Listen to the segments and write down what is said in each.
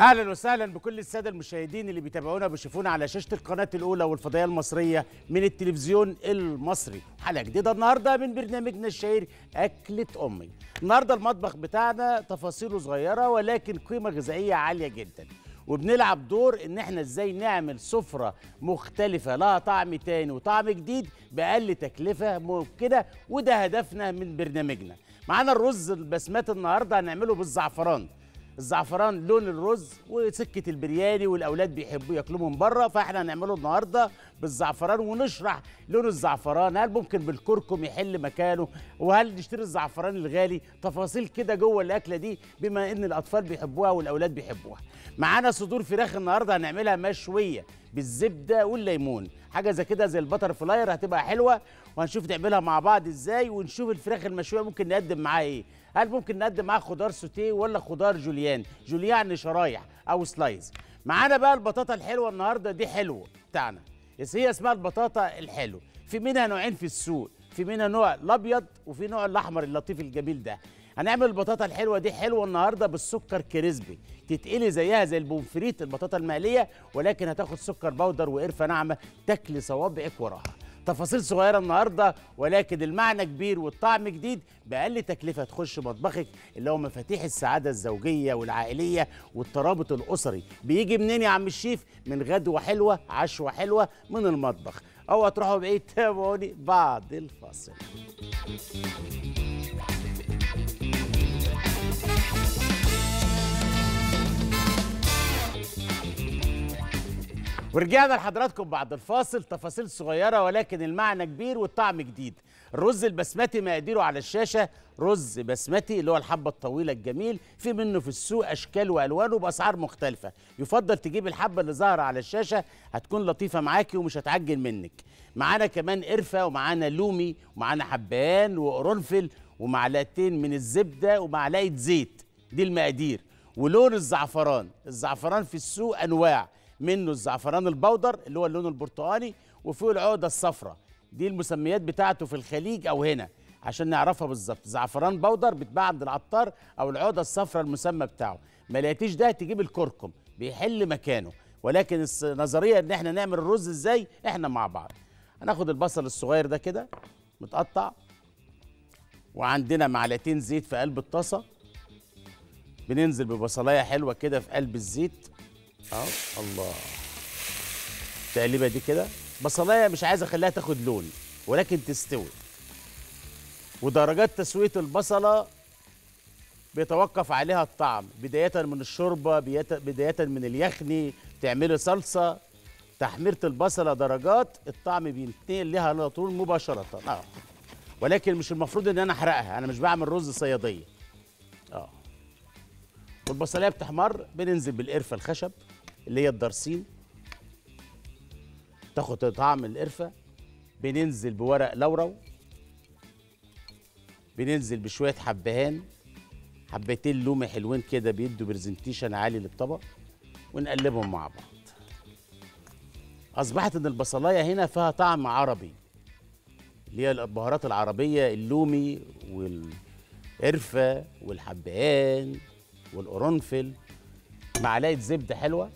اهلا وسهلا بكل الساده المشاهدين اللي بيتابعونا بيشوفونا على شاشه القناه الاولى والفضائيه المصريه من التلفزيون المصري حلقه جديده النهارده من برنامجنا الشهير اكله امي النهارده المطبخ بتاعنا تفاصيله صغيره ولكن قيمه غذائيه عاليه جدا وبنلعب دور ان احنا ازاي نعمل سفره مختلفه لها طعم تاني وطعم جديد باقل تكلفه ممكنه وده هدفنا من برنامجنا معانا الرز البسمتي النهارده هنعمله بالزعفران الزعفران لون الرز وسكه البرياني والاولاد بيحبوا ياكلوه من بره فاحنا هنعمله النهارده بالزعفران ونشرح لون الزعفران هل ممكن بالكركم يحل مكانه وهل نشتري الزعفران الغالي تفاصيل كده جوه الاكله دي بما ان الاطفال بيحبوها والاولاد بيحبوها معانا صدور فراخ النهارده هنعملها مشويه بالزبده والليمون حاجه زي كده زي البتر فلاير هتبقى حلوه وهنشوف نعملها مع بعض ازاي ونشوف الفراخ المشويه ممكن نقدم معاها ايه هل ممكن نقدم معاها خضار سوتيه ولا خضار جوليان جوليان يعني شرايح او سلايز معانا بقى البطاطا الحلوه النهارده دي حلوه بتاعنا بس هي اسمها البطاطا الحلو في منها نوعين في السوق في منها نوع الابيض وفي نوع الاحمر اللطيف الجميل ده هنعمل البطاطا الحلوه دي حلوه النهارده بالسكر كريسبي تتقلي زيها زي البونفريت البطاطا المقليه ولكن هتاخد سكر بودر وقرفه ناعمه تاكلي صوابعك وراها تفاصيل صغيره النهارده ولكن المعنى كبير والطعم جديد باقل تكلفه تخش مطبخك اللي هو مفاتيح السعاده الزوجيه والعائليه والترابط الاسري بيجي منين يا عم الشيف من غدوه حلوه عشوه حلوه من المطبخ اوعوا تروحوا بعيد تابعوني بعد الفاصل ورجعنا لحضراتكم بعد الفاصل تفاصيل صغيرة ولكن المعنى كبير والطعم جديد الرز البسمتي مقاديره على الشاشة رز بسمتي اللي هو الحبة الطويلة الجميل في منه في السوق أشكال وألوان وبأسعار مختلفة يفضل تجيب الحبة اللي ظاهرة على الشاشة هتكون لطيفة معاكي ومش هتعجن منك معانا كمان قرفة ومعانا لومي ومعانا حبان وقرنفل ومعلقتين من الزبدة ومعلقة زيت دي المقادير ولون الزعفران الزعفران في السوق أنواع منه الزعفران البودر اللي هو اللون البرتقاني وفيه العقده الصفراء دي المسميات بتاعته في الخليج او هنا عشان نعرفها بالظبط زعفران بودر بيتباع عند العطار او العقده الصفراء المسمى بتاعه ما لقيتيش ده تجيب الكركم بيحل مكانه ولكن النظريه ان احنا نعمل الرز ازاي احنا مع بعض هناخد البصل الصغير ده كده متقطع وعندنا معلقتين زيت في قلب الطاسه بننزل ببصلايه حلوه كده في قلب الزيت اهو الله التقليبه دي كده بصلايه مش عايز اخليها تاخد لون ولكن تستوي ودرجات تسويه البصله بيتوقف عليها الطعم بدايه من الشوربه بدايه من اليخني تعملي صلصه تحميره البصله درجات الطعم بينتقل لها على طول مباشره اه ولكن مش المفروض ان انا احرقها انا مش بعمل رز صياديه اه والبصلايه بتحمر بننزل بالقرفه الخشب اللي هي الدرسين تاخد طعم القرفه بننزل بورق لورو بننزل بشويه حبهان حبتين لومي حلوين كده بيدوا برزنتيشن عالي للطبق ونقلبهم مع بعض اصبحت ان البصلايه هنا فيها طعم عربي اللي هي البهارات العربيه اللومي والقرفه والحبهان والقرنفل معلقه زبده حلوه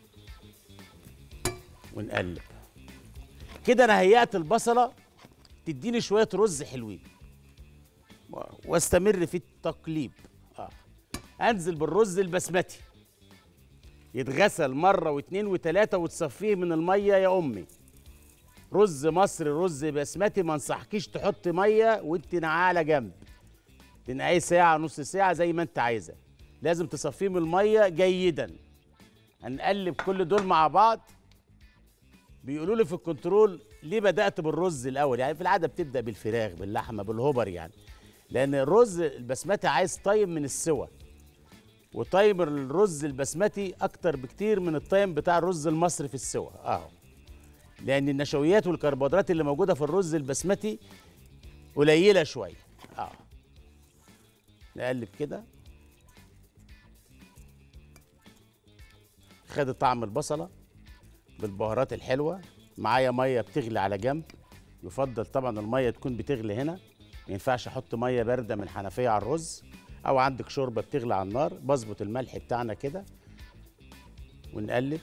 ونقلب كده انا هيأت البصله تديني شويه رز حلوين واستمر في التقليب آه. انزل بالرز البسمتي يتغسل مره واثنين وثلاثه وتصفيه من الميه يا امي رز مصري رز بسمتي ما انصحكيش تحط ميه وانت نقعاه على جنب تنقعيه ساعه نص ساعه زي ما انت عايزه لازم تصفيه من الميه جيدا هنقلب كل دول مع بعض بيقولوا لي في الكنترول ليه بدات بالرز الاول يعني في العاده بتبدا بالفراخ باللحمه بالهبر يعني لان الرز البسمتي عايز طيب من السوى وطيب الرز البسمتي اكتر بكتير من الطيب بتاع الرز المصري في السوى اهو لان النشويات والكربوهيدرات اللي موجوده في الرز البسمتي قليله شويه اه نقلب كده خد طعم البصله بالبهارات الحلوه معايا ميه بتغلي على جنب يفضل طبعا الميه تكون بتغلي هنا ما ينفعش احط ميه بارده من الحنفيه على الرز او عندك شوربه بتغلي على النار بظبط الملح بتاعنا كده ونقلب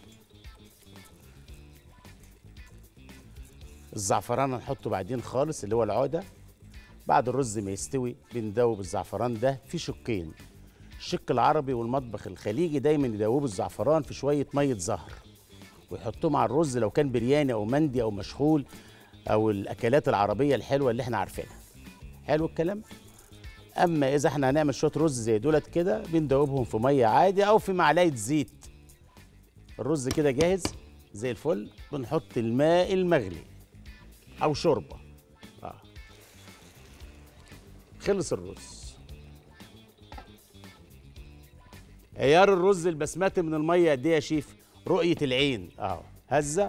الزعفران هنحطه بعدين خالص اللي هو العوده بعد الرز ما يستوي بندوب الزعفران ده في شقين الشق العربي والمطبخ الخليجي دايما يدوبوا الزعفران في شويه ميه زهر ويحطوه مع الرز لو كان برياني او مندي او مشغول او الاكلات العربيه الحلوه اللي احنا عارفينها حلو الكلام اما اذا احنا هنعمل شويه رز زي دولت كده بندوبهم في ميه عادي او في معلقه زيت الرز كده جاهز زي الفل بنحط الماء المغلي او شوربه آه. خلص الرز عيار الرز البسمتي من الميه قد ايه يا شيف رؤيه العين اهو هزه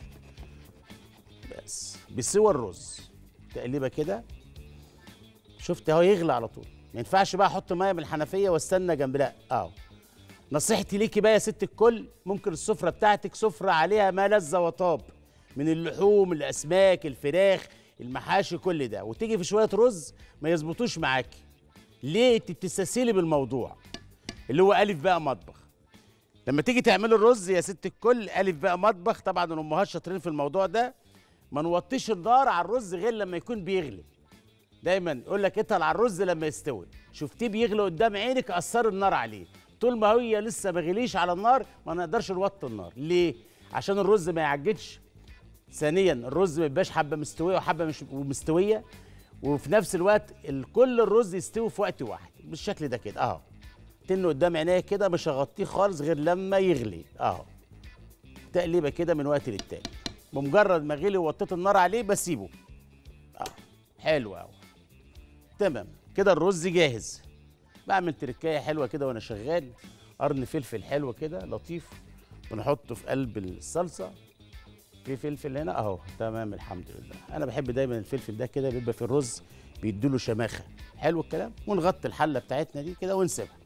بس بسوى الرز تقليبه كده شفت اهو يغلى على طول ما ينفعش بقى احط ميه من الحنفيه واستنى جنب لا اهو نصيحتي ليكي بقى يا ست الكل ممكن السفره بتاعتك سفره عليها ما لذ وطاب من اللحوم الاسماك الفراخ المحاشي كل ده وتيجي في شويه رز ما يظبطوش معاكي ليه انت بتستسهلي بالموضوع اللي هو الف بقى مطبخ لما تيجي تعملي الرز يا ست الكل الف بقى مطبخ طبعا الامهات شاطرين في الموضوع ده ما نوطيش النار على الرز غير لما يكون بيغلي دايما يقول لك اتقل على الرز لما يستوي شفتيه بيغلي قدام عينك اثر النار عليه طول ما هي لسه ما غليش على النار ما نقدرش نوطي النار ليه عشان الرز ما يعجنش ثانيا الرز ما يبقاش حبه مستويه وحبه مش مستويه وفي نفس الوقت ال- كل الرز يستوي في وقت واحد بالشكل ده كده اهو تنه قدام عينيا كده مش هغطيه خالص غير لما يغلي اهو تقليبه كده من وقت للتاني بمجرد ما غلي ووطيت النار عليه بسيبه اه حلو قوي تمام كده الرز جاهز بعمل تركايه حلوه كده وانا شغال قرن فلفل حلو كده لطيف ونحطه في قلب الصلصه في فلفل هنا اهو تمام الحمد لله انا بحب دايما الفلفل ده كده بيبقى في الرز بيديله شماخه حلو الكلام ونغطي الحله بتاعتنا دي كده ونسيبها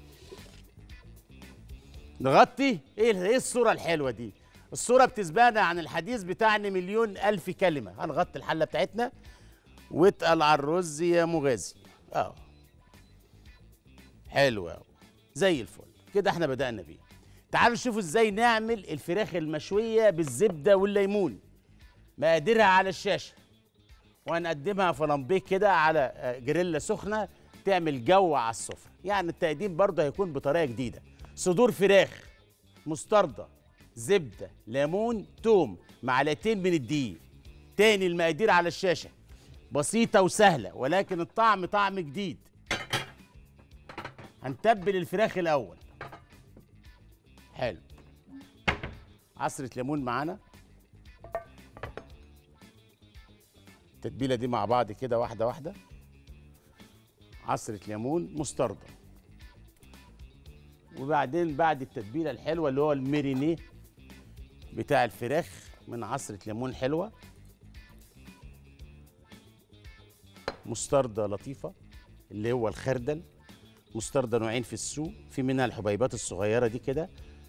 نغطي ايه ايه الصوره الحلوه دي الصوره بتسبقنا عن الحديث بتاعنا مليون الف كلمه هنغطي الحله بتاعتنا واتقل على الرز يا مغازي اه حلو قوي زي الفل كده احنا بدأنا بيه تعالوا نشوفوا ازاي نعمل الفراخ المشوية بالزبدة والليمون مقاديرها على الشاشة وهنقدمها فلامبيه كده على آه، جريلا سخنة تعمل جو على السفرة يعني التقديم برضه هيكون بطريقة جديدة صدور فراخ مستردة زبدة ليمون توم معلقتين من الدقيق تاني المقادير على الشاشة بسيطة وسهلة ولكن الطعم طعم جديد هنتبل الفراخ الأول حلو عصرة ليمون معانا التتبيلة دي مع بعض كده واحدة واحدة عصرة ليمون مستردة وبعدين بعد التتبيلة الحلوة اللي هو الميرينيه بتاع الفراخ من عصرة ليمون حلوة مستردة لطيفة اللي هو الخردل مستردة نوعين في السوق في منها الحبيبات الصغيرة دي كده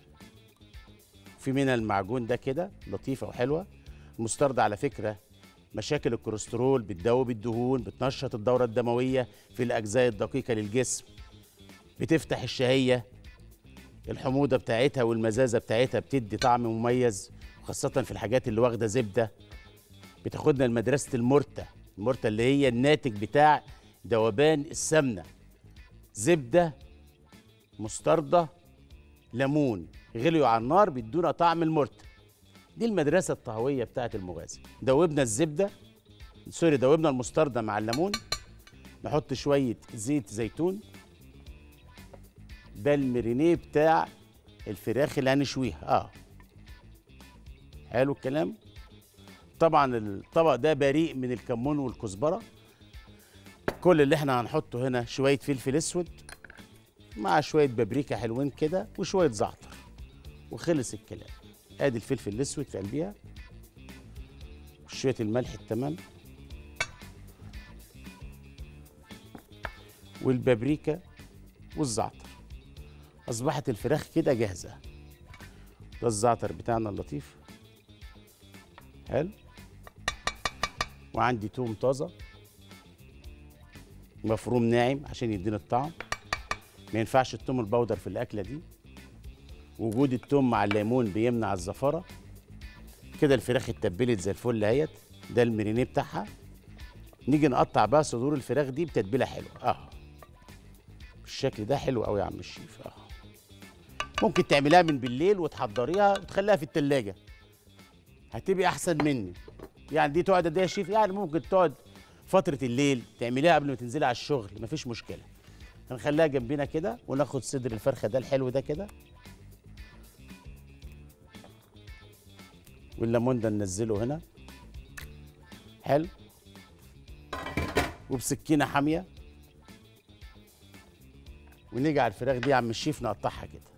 في منها المعجون ده كده لطيفة وحلوة المستردة على فكرة مشاكل الكوليسترول بتدوب الدهون بتنشط الدورة الدموية في الأجزاء الدقيقة للجسم بتفتح الشهية الحموضة بتاعتها والمزازة بتاعتها بتدي طعم مميز خاصة في الحاجات اللي واخدة زبدة بتاخدنا لمدرسة المرتة المرتة اللي هي الناتج بتاع ذوبان السمنة زبدة مستردة ليمون غليوا على النار بيدونا طعم المرتة دي المدرسة الطهوية بتاعت المغازي دوبنا الزبدة سوري دوبنا المستردة مع الليمون نحط شوية زيت زيتون ده المرينيه بتاع الفراخ اللي هنشويها اه حلو الكلام طبعا الطبق ده بريء من الكمون والكزبره كل اللي احنا هنحطه هنا شويه فلفل اسود مع شويه بابريكا حلوين كده وشويه زعتر وخلص الكلام ادي الفلفل الاسود في قلبيها وشويه الملح التمام والبابريكا والزعتر اصبحت الفراخ كده جاهزه ده الزعتر بتاعنا اللطيف حلو وعندي توم طازه مفروم ناعم عشان يدينا الطعم ما ينفعش التوم البودر في الاكله دي وجود التوم مع الليمون بيمنع الزفاره كده الفراخ اتبلت زي الفل اهيت ده المرينيه بتاعها نيجي نقطع بقى صدور الفراخ دي بتتبيله حلوه اه بالشكل ده حلو قوي يا عم الشيف اه ممكن تعمليها من بالليل وتحضريها وتخليها في التلاجة هتبقي احسن مني يعني دي تقعد قد ايه يا شيف يعني ممكن تقعد فترة الليل تعمليها قبل ما تنزلي على الشغل مفيش مشكلة هنخليها جنبنا كده وناخد صدر الفرخة ده الحلو ده كده والليمون ده ننزله هنا حلو وبسكينة حامية ونيجي على الفراخ دي يا عم الشيف نقطعها كده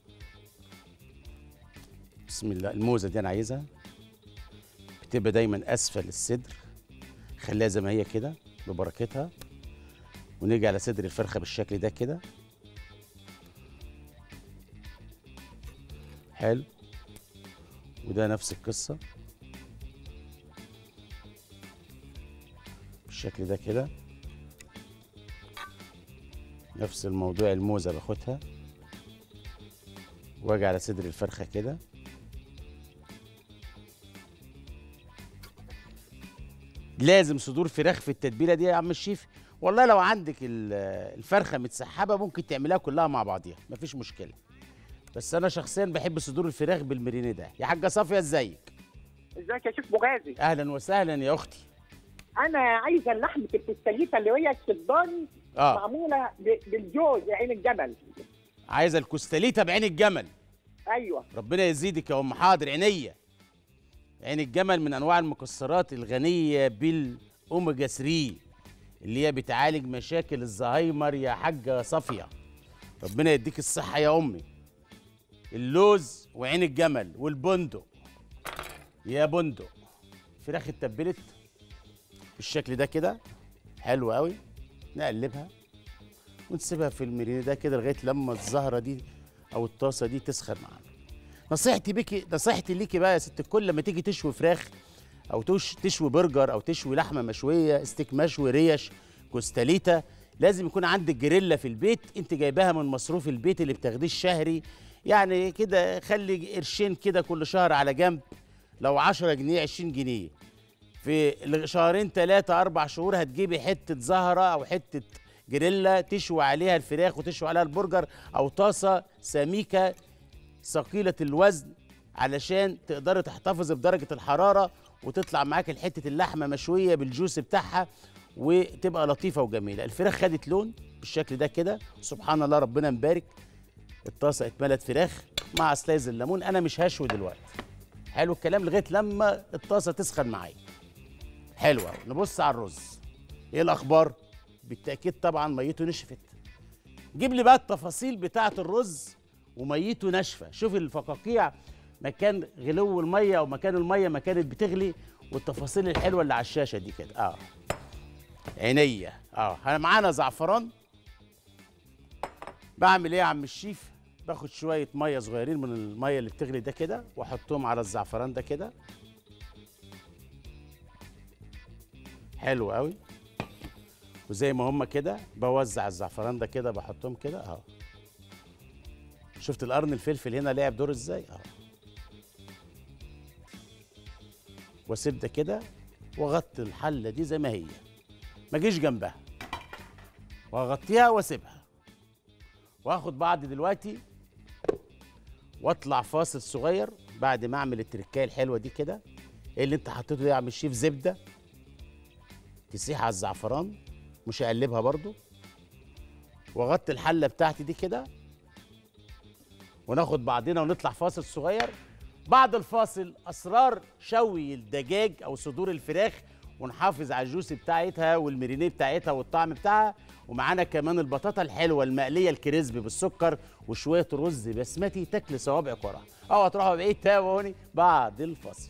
بسم الله الموزة دي أنا عايزها بتبقى دايما أسفل الصدر خليها زي ما هي كده ببركتها ونيجي على صدر الفرخة بالشكل ده كده حلو وده نفس القصة بالشكل ده كده نفس الموضوع الموزة باخدها واجي على صدر الفرخة كده لازم صدور فراخ في التتبيله دي يا عم الشيف والله لو عندك ال- الفرخه متسحبه ممكن تعملها كلها مع بعضيها مفيش مشكله بس انا شخصيا بحب صدور الفراخ بالمرينيه ده يا حاجه صافيه ازيك ازيك يا شيف مغازي اهلا وسهلا يا اختي انا عايزه اللحمه الكستاليتا اللي هي الشداني اه معموله ب- بالجوز عين الجمل عايزه الكستاليتا بعين الجمل ايوه ربنا يزيدك يا ام حاضر عينيا عين الجمل من انواع المكسرات الغنيه بالاوميجا 3 اللي هي بتعالج مشاكل الزهايمر يا حاجه صافيه ربنا يديك الصحه يا امي اللوز وعين الجمل والبندق يا بندق فراخ اتبلت بالشكل ده كده حلو قوي نقلبها ونسيبها في المرينه ده كده لغايه لما الزهره دي او الطاسه دي تسخن معانا نصيحتي بيكي نصيحتي ليكي بقى يا ست الكل لما تيجي تشوي فراخ او تش تشوي برجر او تشوي لحمه مشويه ستيك مشوي ريش كوستاليتا لازم يكون عندك جريلا في البيت انت جايباها من مصروف البيت اللي بتاخديه الشهري يعني كده خلي قرشين كده كل شهر على جنب لو 10 جنيه 20 جنيه في شهرين ثلاثة أربع شهور هتجيبي حتة زهرة أو حتة جريلا تشوي عليها الفراخ وتشوي عليها البرجر أو طاسة سميكة ثقيلة الوزن علشان تقدري تحتفظي بدرجة الحرارة وتطلع معاك حتة اللحمة مشوية بالجوس بتاعها وتبقى لطيفة وجميلة الفراخ خدت لون بالشكل ده كده سبحان الله ربنا مبارك الطاسة اتملت فراخ مع سلايز الليمون أنا مش هشوي دلوقتي حلو الكلام لغاية لما الطاسة تسخن معايا حلو قوي نبص على الرز ايه الاخبار بالتاكيد طبعا ميته نشفت جيب لي بقى التفاصيل بتاعه الرز وميته ناشفه شوف الفقاقيع مكان غلو الميه او مكان الميه ما كانت بتغلي والتفاصيل الحلوه اللي على الشاشه دي كده اه عينيا اه احنا معانا زعفران بعمل ايه يا عم الشيف باخد شويه ميه صغيرين من الميه اللي بتغلي ده كده واحطهم على الزعفران ده كده حلو قوي وزي ما هم كده بوزع الزعفران ده كده بحطهم كده اهو شفت القرن الفلفل هنا لعب دور ازاي اهو واسيب ده كده واغطي الحله دي زي ما هي ما اجيش جنبها واغطيها واسيبها واخد بعض دلوقتي واطلع فاصل صغير بعد ما اعمل التركايه الحلوه دي كده ايه اللي انت حطيته ده يا عم الشيف زبده تسيح على الزعفران مش هقلبها برضو واغطي الحله بتاعتي دي كده وناخد بعضنا ونطلع فاصل صغير بعد الفاصل اسرار شوي الدجاج او صدور الفراخ ونحافظ على الجوس بتاعتها والمرينيه بتاعتها والطعم بتاعها ومعانا كمان البطاطا الحلوه المقليه الكريسبي بالسكر وشويه رز بسمتي تاكل صوابعك وراها اوعى تروحوا بعيد تابعوني بعد الفاصل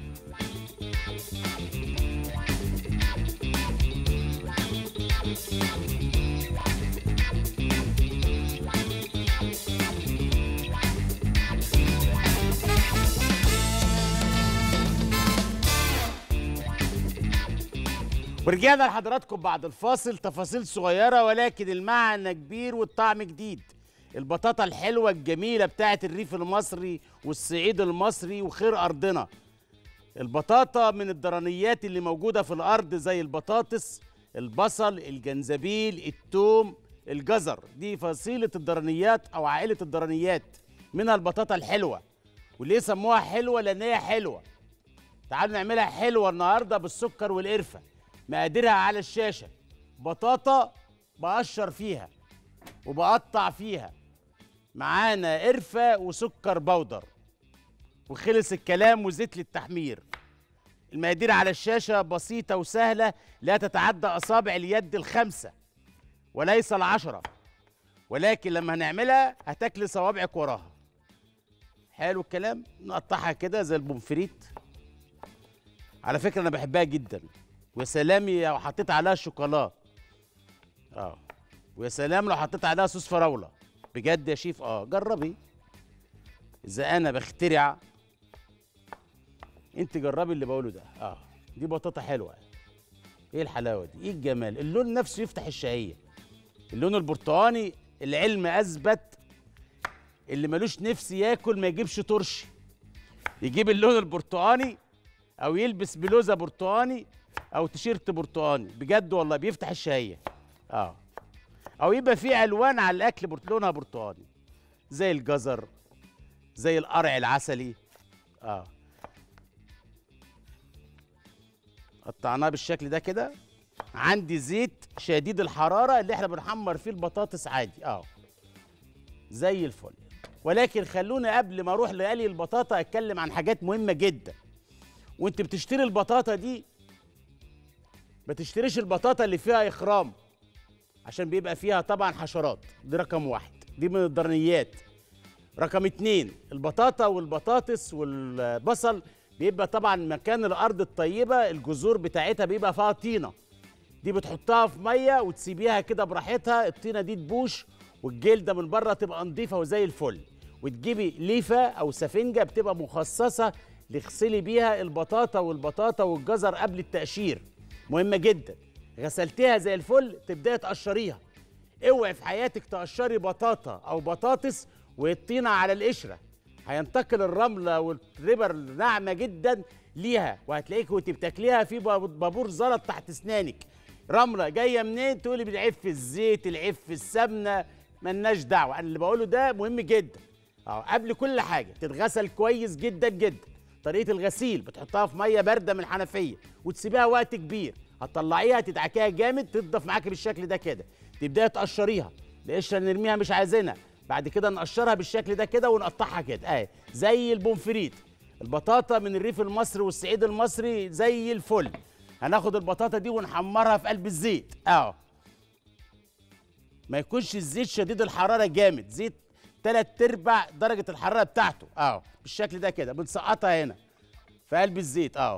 ورجعنا لحضراتكم بعد الفاصل تفاصيل صغيرة ولكن المعنى كبير والطعم جديد البطاطا الحلوه الجميله بتاعت الريف المصري والصعيد المصري وخير ارضنا البطاطا من الدرانيات اللي موجوده في الارض زي البطاطس البصل الجنزبيل التوم الجزر دي فصيله الدرانيات او عائله الدرانيات منها البطاطا الحلوه وليه سموها حلوه لان هي حلوه تعالوا نعملها حلوه النهارده بالسكر والقرفه مقاديرها على الشاشه بطاطا بقشر فيها وبقطع فيها معانا قرفه وسكر بودر وخلص الكلام وزيت للتحمير المقادير على الشاشة بسيطة وسهلة لا تتعدى أصابع اليد الخمسة وليس العشرة ولكن لما هنعملها هتاكلي صوابعك وراها حلو الكلام نقطعها كده زي البومفريت على فكرة أنا بحبها جدا ويا سلام لو حطيت عليها شوكولا اه ويا سلام لو حطيت عليها صوص فراولة بجد يا شيف اه جربي إذا أنا بخترع انت جربي اللي بقوله ده اه دي بطاطا حلوه ايه الحلاوه دي ايه الجمال اللون نفسه يفتح الشهيه اللون البرتقاني العلم اثبت اللي ملوش نفس ياكل ما يجيبش طرش يجيب اللون البرتقاني او يلبس بلوزه برتقاني او تيشيرت برتقاني بجد والله بيفتح الشهيه اه او يبقى فيه الوان على الاكل برت- لونها برتقاني زي الجزر زي القرع العسلي اه قطعناه بالشكل ده كده عندي زيت شديد الحرارة اللي احنا بنحمر فيه البطاطس عادي اه زي الفل ولكن خلونا قبل ما اروح لقلي البطاطا اتكلم عن حاجات مهمة جدا وانت بتشتري البطاطا دي ما تشتريش البطاطا اللي فيها اخرام عشان بيبقى فيها طبعا حشرات دي رقم واحد دي من الضرنيات رقم اتنين البطاطا والبطاطس والبصل بيبقى طبعا مكان الارض الطيبه الجذور بتاعتها بيبقى فيها طينه دي بتحطها في ميه وتسيبيها كده براحتها الطينه دي تبوش والجلده من بره تبقى نظيفه وزي الفل وتجيبي ليفه او سفنجه بتبقى مخصصه لغسلي بيها البطاطا والبطاطا والجزر قبل التقشير مهمه جدا غسلتيها زي الفل تبداي تقشريها اوعي في حياتك تقشري بطاطا او بطاطس والطينه على القشره هينتقل الرمله والربر ناعمه جدا ليها وهتلاقيك وانت بتاكليها في باب- بابور زلط تحت اسنانك رمله جايه منين تقولي بالعيب في الزيت العيب في السمنه ملناش دعوه انا اللي بقوله ده مهم جدا اه قبل كل حاجه تتغسل كويس جدا جدا طريقه الغسيل بتحطها في ميه بارده من الحنفيه وتسيبيها وقت كبير هتطلعيها تدعكيها جامد تنضف معاكي بالشكل ده كده تبداي تقشريها القشره نرميها مش عايزينها بعد كده نقشرها بالشكل ده كده ونقطعها كده اهي زي البونفريت البطاطا من الريف المصري والصعيد المصري زي الفل هناخد البطاطا دي ونحمرها في قلب الزيت اهو ما يكونش الزيت شديد الحراره جامد زيت تلات ارباع درجه الحراره بتاعته اهو بالشكل ده كده بنسقطها هنا في قلب الزيت اهو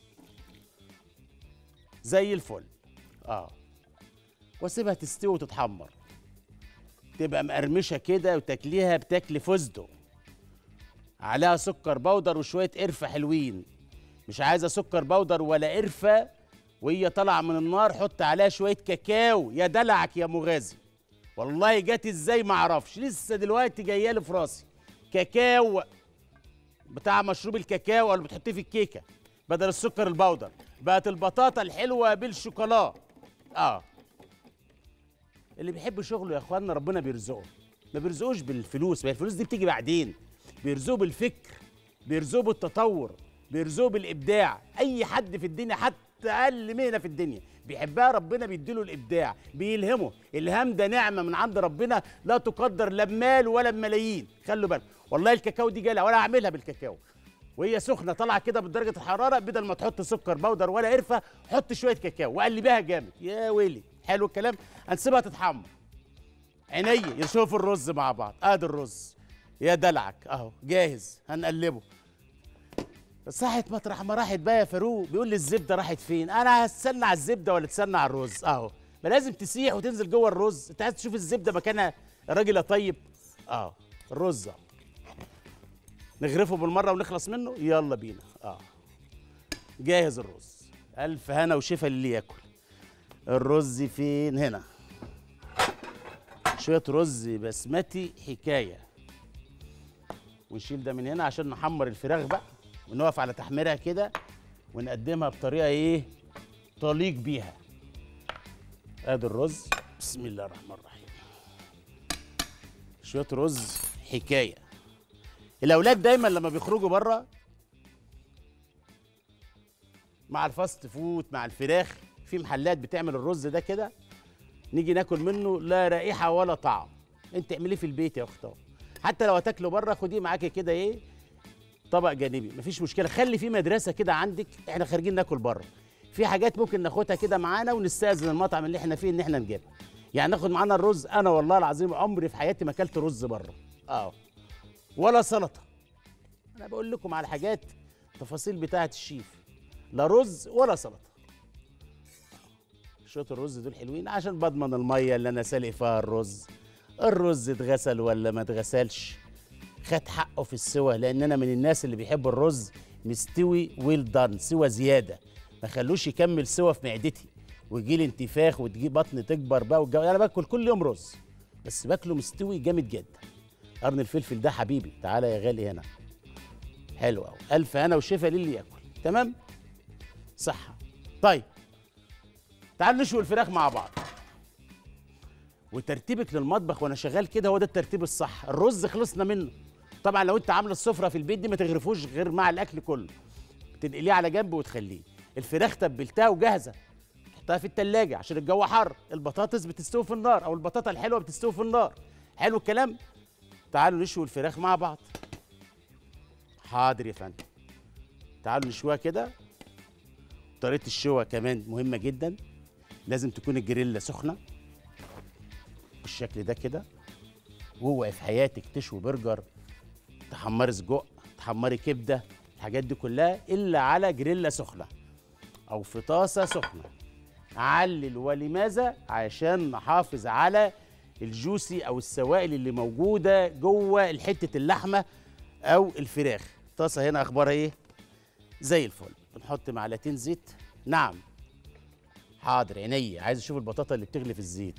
زي الفل اه واسيبها تستوي وتتحمر تبقى مقرمشه كده وتاكليها بتاكلي فستق عليها سكر بودر وشويه قرفه حلوين مش عايزه سكر بودر ولا قرفه وهي طالعه من النار حط عليها شويه كاكاو يا دلعك يا مغازي والله جت ازاي ما اعرفش لسه دلوقتي جايه لي في راسي كاكاو بتاع مشروب الكاكاو اللي بتحطيه في الكيكه بدل السكر البودر بقت البطاطا الحلوه بالشوكولا اه اللي بيحب شغله يا اخوانا ربنا بيرزقه ما بيرزقوش بالفلوس ما الفلوس دي بتيجي بعدين بيرزقه بالفكر بيرزقه بالتطور بيرزقه بالابداع اي حد في الدنيا حتى اقل مهنه في الدنيا بيحبها ربنا بيديله الابداع بيلهمه الهام ده نعمه من عند ربنا لا تقدر لا بمال ولا بملايين خلوا بالك والله الكاكاو دي جالها ولا اعملها بالكاكاو وهي سخنه طالعه كده بدرجه الحراره بدل ما تحط سكر بودر ولا قرفه حط شويه كاكاو وقلبيها جامد يا ويلي حلو الكلام هنسيبها تتحمر عينيا يشوفوا الرز مع بعض ادي الرز يا دلعك اهو جاهز هنقلبه صحت مطرح ما راحت بقى يا فاروق بيقول لي الزبده راحت فين انا هستنى على الزبده ولا تستنى على الرز اهو ما لازم تسيح وتنزل جوه الرز انت عايز تشوف الزبده مكانها الراجل يا طيب اه الرز اهو نغرفه بالمره ونخلص منه يلا بينا اه جاهز الرز الف هنا وشفا للي ياكل الرز فين هنا شويه شويه رز بسمتي حكايه ونشيل ده من هنا عشان نحمر الفراخ بقى ونقف على تحميرها كده ونقدمها بطريقه ايه تليق بيها ادي الرز بسم الله الرحمن الرحيم شويه رز حكايه الاولاد دايما لما بيخرجوا بره مع الفاست فود مع الفراخ في محلات بتعمل الرز ده كده نيجي ناكل منه لا رائحه ولا طعم انت اعمليه في البيت يا اختار حتى لو هتاكله بره خديه معاكي كده ايه طبق جانبي مفيش مشكله خلي في مدرسه كده عندك احنا خارجين ناكل بره في حاجات ممكن ناخدها كده معانا ونستاذن المطعم اللي احنا فيه ان احنا نجيبها يعني ناخد معانا الرز انا والله العظيم عمري في حياتي ما اكلت رز بره اه ولا سلطه انا بقول لكم على حاجات تفاصيل بتاعه الشيف لا رز ولا سلطه شويه الرز دول حلوين عشان بضمن الميه اللي انا سالق فيها الرز الرز اتغسل ولا ما اتغسلش خد حقه في السوى لان انا من الناس اللي بيحب الرز مستوي ويل دان سوى زياده ما خلوش يكمل سوى في معدتي ويجي لي انتفاخ وتجي بطني تكبر بقى والجو انا باكل كل يوم رز بس باكله مستوي جامد جدا قرن الفلفل ده حبيبي تعالى يا غالي هنا حلو قوي الف انا وشفا للي ياكل تمام صحه طيب تعالوا نشوي الفراخ مع بعض وترتيبك للمطبخ وانا شغال كده هو ده الترتيب الصح الرز خلصنا منه طبعا لو انت عامله السفره في البيت دي ما تغرفوش غير مع الاكل كله تنقليه على جنب وتخليه الفراخ تبلتها وجاهزه تحطها في التلاجة عشان الجو حر البطاطس بتستوي في النار او البطاطا الحلوه بتستوي في النار حلو الكلام تعالوا نشوي الفراخ مع بعض حاضر يا فندم تعالوا نشويها كده طريقه الشوى كمان مهمه جدا لازم تكون الجريلا سخنه بالشكل ده كده واوعي في حياتك تشوي برجر تحمري سجق تحمري كبده الحاجات دي كلها الا على جريلا سخنه او في طاسه سخنه علل ولماذا عشان نحافظ على الجوسي او السوائل اللي موجوده جوه حته اللحمه او الفراخ الطاسه هنا اخبارها ايه زي الفل بنحط معلقتين زيت نعم حاضر عينيا عايز اشوف البطاطا اللي بتغلي في الزيت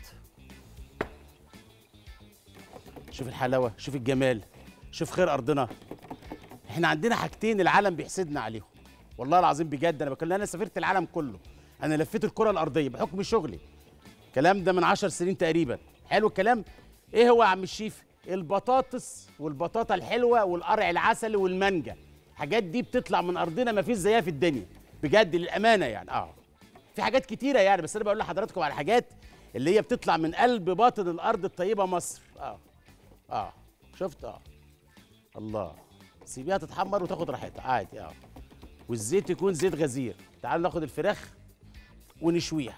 شوف الحلاوه شوف الجمال شوف خير ارضنا احنا عندنا حاجتين العالم بيحسدنا عليهم والله العظيم بجد انا بكلم انا سافرت العالم كله انا لفيت الكره الارضيه بحكم شغلي الكلام ده من عشر سنين تقريبا حلو الكلام ايه هو يا عم الشيف البطاطس والبطاطا الحلوه والقرع العسلي والمانجا الحاجات دي بتطلع من ارضنا ما فيش زيها في الدنيا بجد للامانه يعني اه في حاجات كتيره يعني بس انا بقول لحضراتكم على حاجات اللي هي بتطلع من قلب باطن الارض الطيبه مصر اه اه شفت اه الله سيبيها تتحمر وتاخد راحتها عادي اه والزيت يكون زيت غزير تعالوا ناخد الفراخ ونشويها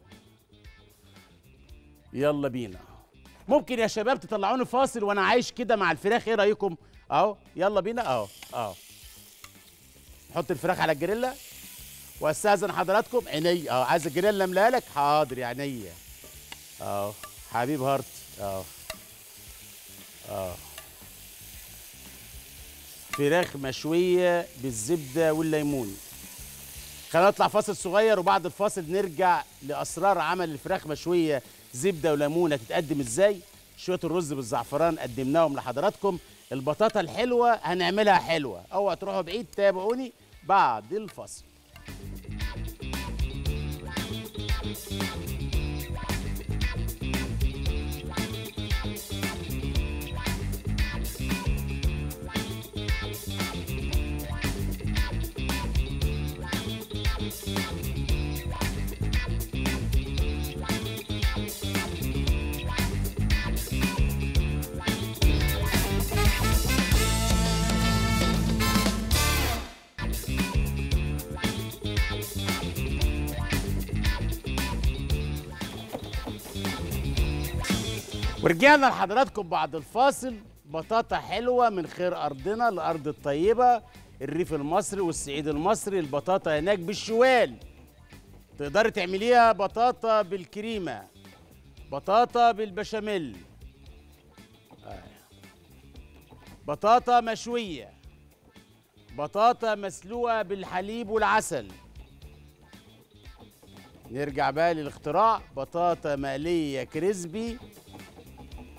يلا بينا ممكن يا شباب تطلعوني فاصل وانا عايش كده مع الفراخ ايه رايكم اهو يلا بينا اهو اهو نحط الفراخ على الجريلا واستاذن حضراتكم عيني اه عايز الجريلا املاها لك حاضر يا عينيا اهو حبيب هارت اهو اه فراخ مشويه بالزبده والليمون خلينا نطلع فاصل صغير وبعد الفاصل نرجع لاسرار عمل الفراخ مشويه زبده وليمون هتتقدم ازاي شويه الرز بالزعفران قدمناهم لحضراتكم البطاطا الحلوه هنعملها حلوه اوعى تروحوا بعيد تابعوني بعد الفاصل ورجعنا لحضراتكم بعد الفاصل بطاطا حلوة من خير أرضنا الأرض الطيبة الريف المصري والصعيد المصري البطاطا هناك بالشوال تقدري تعمليها بطاطا بالكريمة بطاطا بالبشاميل آه. بطاطا مشوية بطاطا مسلوقة بالحليب والعسل نرجع بقى للاختراع بطاطا مقلية كريسبي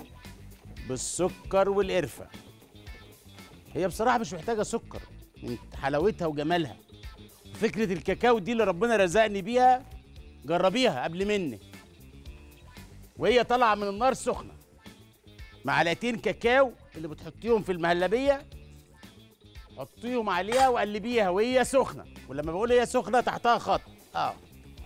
بالسكر والقرفه هي بصراحه مش محتاجه سكر من حلاوتها وجمالها فكره الكاكاو دي اللي ربنا رزقني بيها جربيها قبل مني وهي طالعه من النار سخنه معلقتين كاكاو اللي بتحطيهم في المهلبيه حطيهم عليها وقلبيها وهي سخنه ولما بقول هي سخنه تحتها خط اه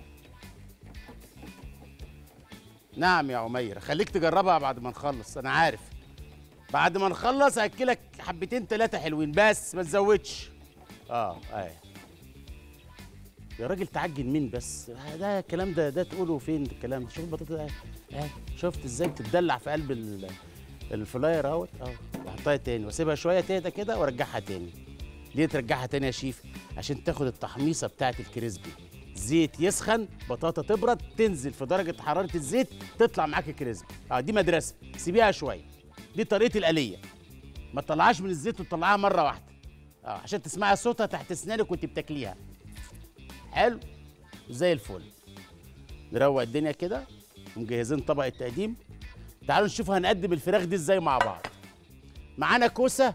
نعم يا عمير خليك تجربها بعد ما نخلص انا عارف بعد ما نخلص هاكلك حبتين ثلاثه حلوين بس ما تزودش اه ايه يا راجل تعجن مين بس ده الكلام ده ده تقوله فين الكلام ده شوف البطاطا ده اه شفت ازاي بتدلع في قلب ال- الفلاير اهوت اه واحطها تاني واسيبها شويه تهدى كده وارجعها تاني ليه ترجعها تاني يا شيف عشان تاخد التحميصه بتاعه الكريسبي زيت يسخن بطاطا تبرد تنزل في درجه حراره الزيت تطلع معاك الكريسبي اه دي مدرسه سيبيها شويه دي طريقه الآلية ما تطلعهاش من الزيت وتطلعها مره واحده اه عشان تسمعي صوتها تحت اسنانك وانت بتاكليها حلو زي الفل نروق الدنيا كده ومجهزين طبق التقديم تعالوا نشوف هنقدم الفراخ دي ازاي مع بعض معانا كوسه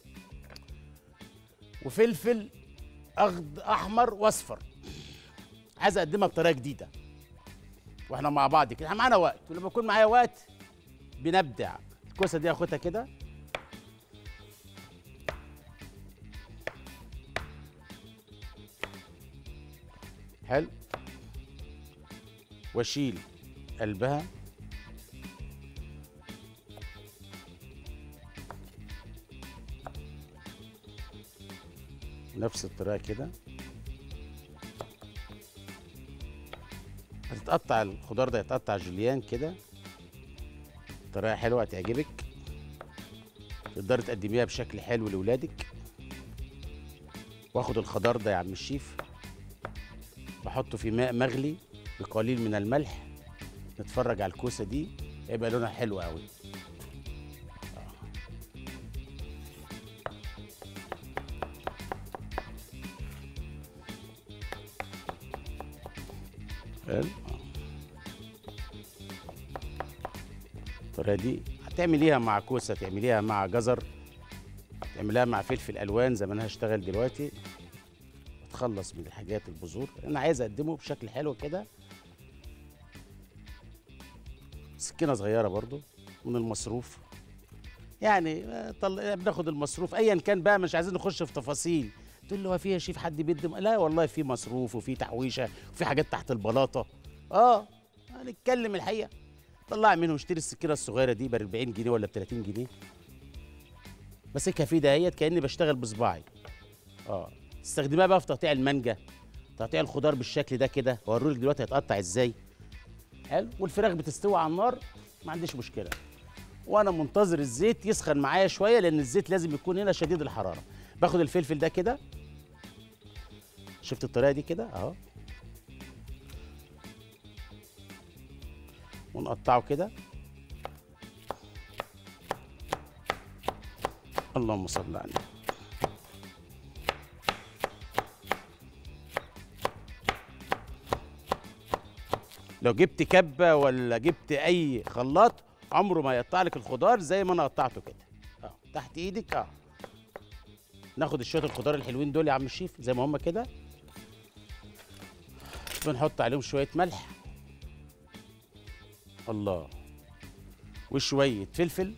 وفلفل اخضر احمر واصفر عايز اقدمها بطريقه جديده واحنا مع بعض كده احنا معانا وقت ولما يكون معايا وقت بنبدع الكوسه دي اخدها كده حلو واشيل قلبها نفس الطريقه كده هتتقطع الخضار ده يتقطع جوليان كده طريقه حلوه هتعجبك تقدري تقدميها بشكل حلو لاولادك واخد الخضار ده يا عم الشيف بحطه في ماء مغلي بقليل من الملح نتفرج على الكوسه دي هيبقى لونها حلو قوي حلو الطريقه دي هتعمليها مع كوسه تعمليها مع جزر تعمليها مع فلفل الوان زي ما انا هشتغل دلوقتي اتخلص من الحاجات البذور انا عايز اقدمه بشكل حلو كده سكينه صغيره برضو من المصروف يعني آه، طل... بناخد المصروف ايا كان بقى مش عايزين نخش في تفاصيل تقول له هو فيها شيف حد بيدم لا والله في مصروف وفي تحويشه وفي حاجات تحت البلاطه اه هنتكلم الحقيقه طلع منه اشتري السكينه الصغيره دي ب 40 جنيه ولا ب 30 جنيه ماسكها في دهيت كاني بشتغل بصباعي اه استخدمها بقى في تقطيع المانجا تقطيع الخضار بالشكل ده كده هوريلك دلوقتي هيتقطع ازاي حلو والفراخ بتستوي على النار ما عنديش مشكله وانا منتظر الزيت يسخن معايا شويه لان الزيت لازم يكون هنا شديد الحراره باخد الفلفل ده كده شفت الطريقه دي كده اهو ونقطعه كده اللهم صل على النبي لو جبت كبه ولا جبت اي خلاط عمره ما يقطع لك الخضار زي ما انا قطعته كده اه تحت ايدك اه ناخد شويه الخضار الحلوين دول يا عم الشيف زي ما هم كده بنحط عليهم شويه ملح الله وشويه فلفل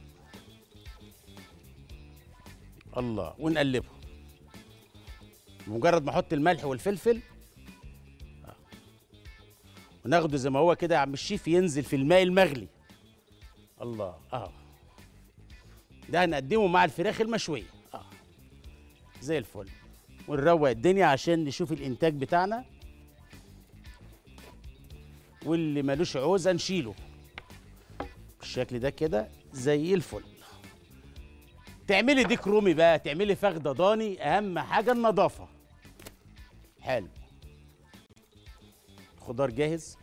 الله ونقلبهم مجرد ما احط الملح والفلفل آه. وناخده زي ما هو كده يا عم الشيف ينزل في الماء المغلي الله اه ده هنقدمه مع الفراخ المشويه اه زي الفل ونروق الدنيا عشان نشوف الانتاج بتاعنا واللي ملوش عوزه نشيله بالشكل ده كده زي الفل تعملي ديك رومي بقى تعملي فخده ضاني اهم حاجه النظافه حلو خضار جاهز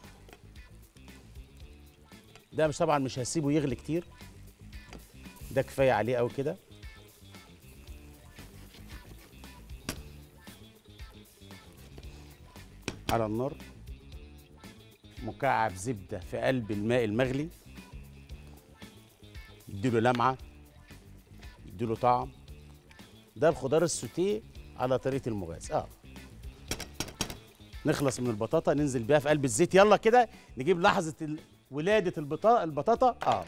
ده مش طبعا مش هسيبه يغلي كتير ده كفايه عليه قوي كده على النار مكعب زبده في قلب الماء المغلي يديله لمعه يديله طعم ده الخضار السوتيه على طريقه المغاز اه نخلص من البطاطا ننزل بيها في قلب الزيت يلا كده نجيب لحظه ال- ولاده البطاطا البطاطا اه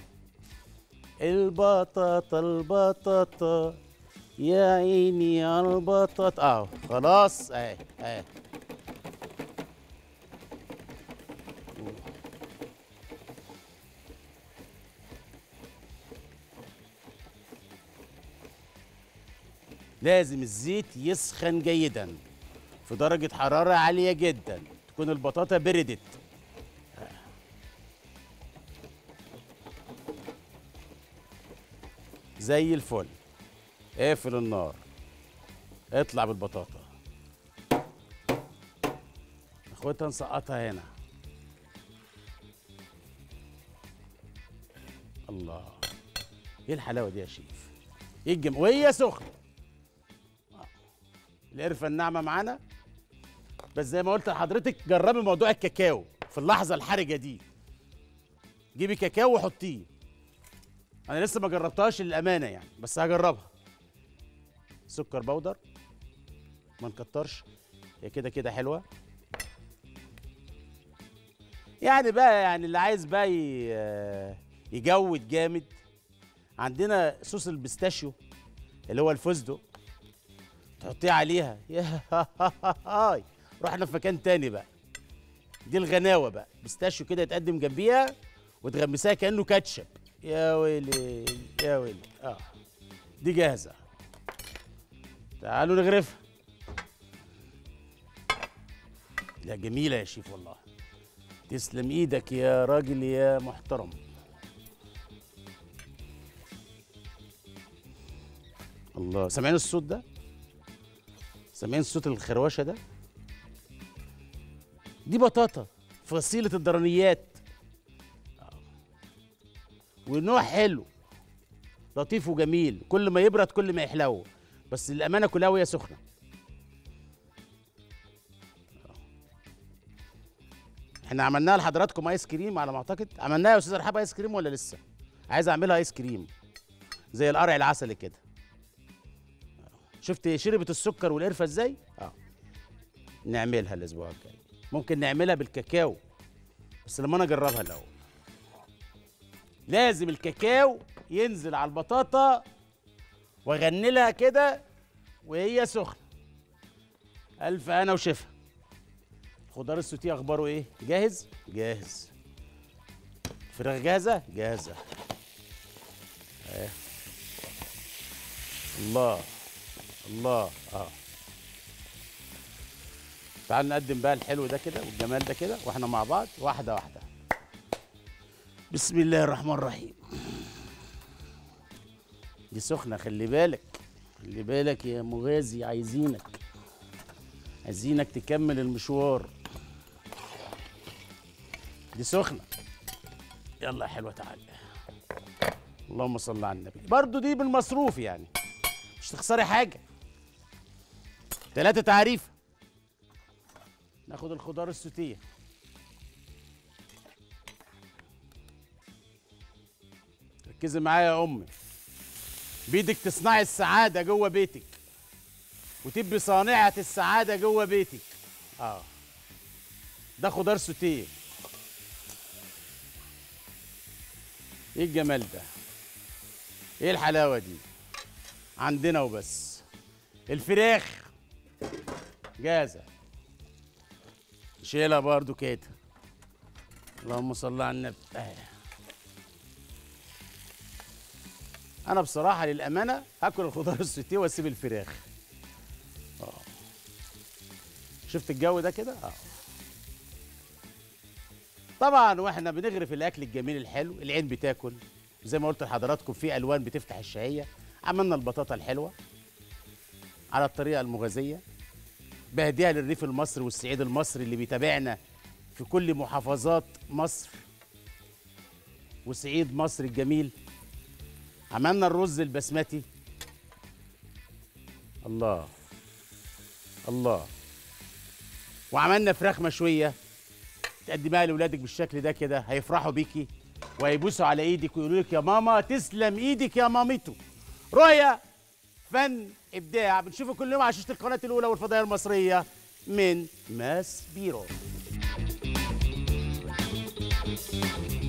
البطاطا البطاطا يا عيني على البطاطا اه خلاص اهي اهي لازم الزيت يسخن جيدا في درجة حرارة عالية جدا تكون البطاطا بردت زي الفل اقفل النار اطلع بالبطاطا اخوتها نسقطها هنا الله ايه الحلاوه دي يا شيف ايه الجم وهي سخنه القرفه الناعمه معانا بس زي ما قلت لحضرتك جربي موضوع الكاكاو في اللحظه الحرجه دي جيبي كاكاو وحطيه انا لسه ما جربتهاش للامانه يعني بس هجربها سكر بودر ما نكترش هي كده كده حلوه يعني بقى يعني اللي عايز بقى ي- يجود جامد عندنا صوص البيستاشيو اللي هو الفستق تحطيه عليها يا هاي رحنا في مكان تاني بقى دي الغناوه بقى بيستاشيو كده يتقدم جنبيها وتغمسها كانه كاتشب يا ويلي يا ويلي اه دي جاهزه تعالوا نغرفها لا جميله يا شيف والله تسلم ايدك يا راجل يا محترم الله سامعين الصوت ده سامعين صوت الخروشه ده دي بطاطا فصيله الدرنيات آه. ونوع حلو لطيف وجميل كل ما يبرد كل ما يحلو بس الامانه كلها وهي سخنه آه. احنا عملناها لحضراتكم ايس كريم على ما اعتقد عملناها يا استاذ رحاب ايس كريم ولا لسه عايز اعملها ايس كريم زي القرع العسلي كده شفت شربت السكر والقرفه ازاي اه نعملها الاسبوع الجاي ممكن نعملها بالكاكاو بس لما انا اجربها الاول لازم الكاكاو ينزل على البطاطا واغنلها كده وهي سخنه الف انا وشفا خضار السوتيه اخباره ايه جاهز جاهز فراخ جاهزه جاهزه اهي الله الله اه تعال نقدم بقى الحلو ده كده والجمال ده كده واحنا مع بعض واحده واحده بسم الله الرحمن الرحيم دي سخنه خلي بالك خلي بالك يا مغازي عايزينك عايزينك تكمل المشوار دي سخنه يلا يا حلوه تعالى اللهم صل على النبي برضو دي بالمصروف يعني مش تخسري حاجه ثلاثة تعريف ناخد الخضار السوتيه ركزي معايا يا امي بيدك تصنعي السعاده جوه بيتك وتبقي صانعه السعاده جوه بيتك اه ده خضار سوتيه ايه الجمال ده ايه الحلاوه دي عندنا وبس الفراخ جاهزه شيلها برضو كده اللهم صل على النبي آه. انا بصراحه للامانه هاكل الخضار السوتيه واسيب الفراخ اه شفت الجو ده كده اه طبعا واحنا بنغرف الاكل الجميل الحلو العين بتاكل زي ما قلت لحضراتكم في الوان بتفتح الشهيه عملنا البطاطا الحلوه على الطريقه المغازيه بهديها للريف المصري والصعيد المصري اللي بيتابعنا في كل محافظات مصر وصعيد مصر الجميل عملنا الرز البسمتي الله الله وعملنا فراخ مشويه تقدمها لاولادك بالشكل ده كده هيفرحوا بيكي ويبوسوا على ايدك ويقولوا لك يا ماما تسلم ايدك يا مامته رؤيا فن ابداع بنشوفه كل يوم على شاشه القناه الاولى والفضائيه المصريه من ماس بيرو